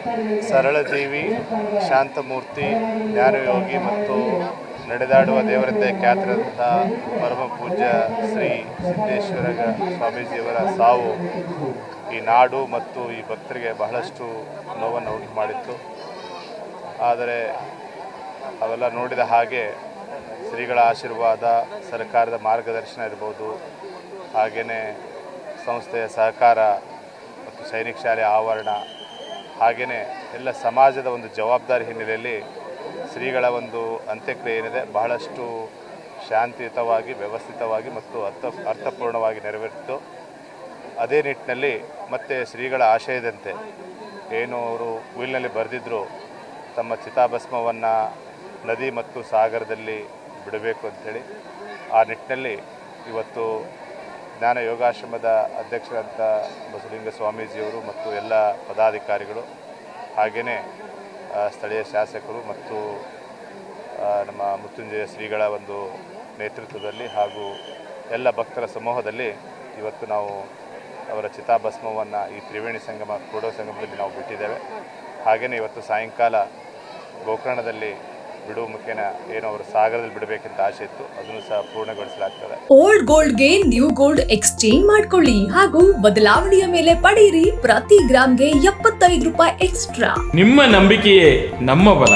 ಸರಳಜೀವಿ ಶಾಂತಮೂರ್ತಿ ಜ್ಞಾನಯೋಗಿ ಮತ್ತು ನಡೆದಾಡುವ ದೇವರಂತೆ ಖ್ಯಾತರಂಥ ಪರಮ ಪೂಜ್ಯ ಶ್ರೀ ಸಿದ್ದೇಶ್ವರ ಸ್ವಾಮೀಜಿಯವರ ಸಾವು ಈ ನಾಡು ಮತ್ತು ಈ ಭಕ್ತರಿಗೆ ಬಹಳಷ್ಟು ನೋವನ್ನು ಉಂಟು ಮಾಡಿತ್ತು ಆದರೆ ಅವೆಲ್ಲ ನೋಡಿದ ಹಾಗೆ ಶ್ರೀಗಳ ಆಶೀರ್ವಾದ ಸರ್ಕಾರದ ಮಾರ್ಗದರ್ಶನ ಇರ್ಬೋದು ಹಾಗೆಯೇ ಸಂಸ್ಥೆಯ ಸಹಕಾರ ಮತ್ತು ಸೈನಿಕ ಶಾಲೆ ಆವರಣ ಹಾಗೆಯೇ ಎಲ್ಲ ಸಮಾಜದ ಒಂದು ಜವಾಬ್ದಾರಿ ಹಿನ್ನೆಲೆಯಲ್ಲಿ ಶ್ರೀಗಳ ಒಂದು ಅಂತ್ಯಕ್ರಿಯೆ ಏನಿದೆ ಬಹಳಷ್ಟು ಶಾಂತಿಯುತವಾಗಿ ವ್ಯವಸ್ಥಿತವಾಗಿ ಮತ್ತು ಅರ್ಥ ಅರ್ಥಪೂರ್ಣವಾಗಿ ನೆರವೇರಿತು ಅದೇ ನಿಟ್ಟಿನಲ್ಲಿ ಮತ್ತೆ ಶ್ರೀಗಳ ಆಶಯದಂತೆ ಏನು ಅವರು ಉಯಿಲ್ನಲ್ಲಿ ಬರೆದಿದ್ರು ತಮ್ಮ ಚಿತಾಭಸ್ಮವನ್ನು ನದಿ ಮತ್ತು ಸಾಗರದಲ್ಲಿ ಬಿಡಬೇಕು ಅಂಥೇಳಿ ಆ ನಿಟ್ಟಿನಲ್ಲಿ ಇವತ್ತು ಜ್ಞಾನ ಯೋಗಾಶ್ರಮದ ಅಧ್ಯಕ್ಷರಂಥ ಬಸವಲಿಂಗ ಸ್ವಾಮೀಜಿಯವರು ಮತ್ತು ಎಲ್ಲ ಪದಾಧಿಕಾರಿಗಳು ಹಾಗೆಯೇ ಆ, ಸ್ಥಳೀಯ ಶಾಸಕರು ಮತ್ತು ಆ, ನಮ್ಮ ಮೃತ್ಯುಂಜಯ ಶ್ರೀಗಳ ಒಂದು ನೇತೃತ್ವದಲ್ಲಿ ಹಾಗೂ ಎಲ್ಲ ಭಕ್ತರ ಸಮೂಹದಲ್ಲಿ ಇವತ್ತು ನಾವು ಅವರ ಚಿತಾಭಸ್ಮವನ್ನು ಈ ತ್ರಿವೇಣಿ ಸಂಗಮ ಕೂಡೋ ಸಂಗಮದಲ್ಲಿ ನಾವು ಬಿಟ್ಟಿದ್ದೇವೆ ಹಾಗೆಯೇ ಇವತ್ತು ಸಾಯಂಕಾಲ ಗೋಕರ್ಣದಲ್ಲಿ ಬಿಡುವ ಮುಖೇನ ಏನು ಅವರು ಸಾಗರದಲ್ಲಿ ಬಿಡಬೇಕಂತ ಆಸೆ ಇತ್ತು ಅದನ್ನು ಸಹ ಪೂರ್ಣಗೊಳಿಸಲಾಗ್ತದೆ ಓಲ್ಡ್ ಗೋಲ್ಡ್ಗೆ ನ್ಯೂ ಗೋಲ್ಡ್ ಎಕ್ಸ್ಚೇಂಜ್ ಮಾಡ್ಕೊಳ್ಳಿ ಹಾಗೂ ಬದಲಾವಣೆಯ ಮೇಲೆ ಪಡೆಯಿರಿ ಪ್ರತಿ ಗ್ರಾಮ್ಗೆ ಎಪ್ಪತ್ತೈದು ರೂಪಾಯಿ ಎಕ್ಸ್ಟ್ರಾ ನಿಮ್ಮ ನಂಬಿಕೆಯೇ ನಮ್ಮ ಬಲ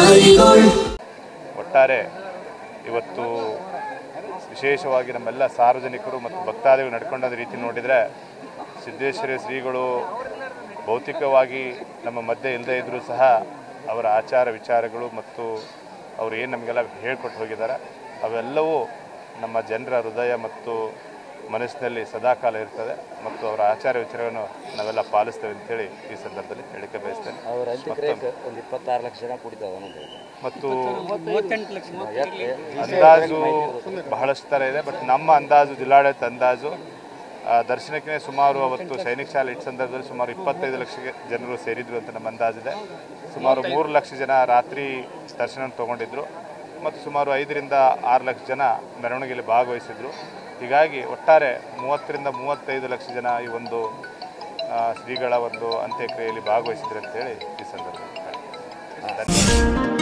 ಒಟ್ಟಾರೆ ಇವತ್ತು ವಿಶೇಷವಾಗಿ ನಮ್ಮೆಲ್ಲ ಸಾರ್ವಜನಿಕರು ಮತ್ತು ಭಕ್ತಾದಿಗಳು ನಡ್ಕೊಂಡ ರೀತಿ ನೋಡಿದರೆ ಸಿದ್ದೇಶ್ವರ ಶ್ರೀಗಳು ಭೌತಿಕವಾಗಿ ನಮ್ಮ ಮಧ್ಯೆ ಇಲ್ಲದೇ ಇದ್ದರೂ ಸಹ ಅವರ ಆಚಾರ ವಿಚಾರಗಳು ಮತ್ತು ಅವರು ಏನು ನಮಗೆಲ್ಲ ಹೇಳ್ಕೊಟ್ಟು ಹೋಗಿದ್ದಾರೆ ಅವೆಲ್ಲವೂ ನಮ್ಮ ಜನರ ಹೃದಯ ಮತ್ತು ಮನಸ್ಸಿನಲ್ಲಿ ಸದಾಕಾಲ ಇರ್ತದೆ ಮತ್ತು ಅವರ ಆಚಾರ ವಿಚಾರಗಳನ್ನು ನಾವೆಲ್ಲ ಪಾಲಿಸ್ತೇವೆ ಅಂತೇಳಿ ಈ ಸಂದರ್ಭದಲ್ಲಿ ಹೇಳಿಕೆ ಬಯಸ್ತೇನೆ ಅವ್ರ ಅಂತ್ಯಕ್ರಿಯೆಗೆ ಒಂದು ಇಪ್ಪತ್ತಾರು ಲಕ್ಷ ಜನ ಕುಡಿತಾವ ಅನ್ನೋದು ಮತ್ತು ಮೂವತ್ತೆಂಟು ಲಕ್ಷ ಮೂವತ್ತೆರಡು ಅಂದಾಜು ಬಹಳಷ್ಟು ಥರ ಇದೆ ಬಟ್ ನಮ್ಮ ಅಂದಾಜು ಜಿಲ್ಲಾಡಳಿತ ಅಂದಾಜು ಆ, ದರ್ಶನಕ್ಕೆ ಸುಮಾರು ಅವತ್ತು ಸೈನಿಕ ಶಾಲೆ ಇಟ್ಟ ಸಂದರ್ಭದಲ್ಲಿ ಸುಮಾರು ಇಪ್ಪತ್ತೈದು ಲಕ್ಷ ಜನರು ಸೇರಿದ್ರು ಅಂತ ನಮ್ಮ ಅಂದಾಜಿದೆ ಸುಮಾರು ಮೂರು ಲಕ್ಷ ಜನ ರಾತ್ರಿ ದರ್ಶನ ತಗೊಂಡಿದ್ರು ಮತ್ತು ಸುಮಾರು ಐದರಿಂದ ಆರು ಲಕ್ಷ ಜನ ಮೆರವಣಿಗೆಯಲ್ಲಿ ಭಾಗವಹಿಸಿದ್ರು ಹೀಗಾಗಿ ಒಟ್ಟಾರೆ ಮೂವತ್ತರಿಂದ ಮೂವತ್ತೈದು ಲಕ್ಷ ಜನ ಈ ಒಂದು ಆ, ಶ್ರೀಗಳ ಒಂದು ಅಂತ್ಯಕ್ರಿಯೆಯಲ್ಲಿ ಭಾಗವಹಿಸಿದ್ರು ಅಂತೇಳಿ ಈ ಸಂದರ್ಭದಲ್ಲಿ ಹೇಳ್ತೀನಿ. ಧನ್ಯವಾದ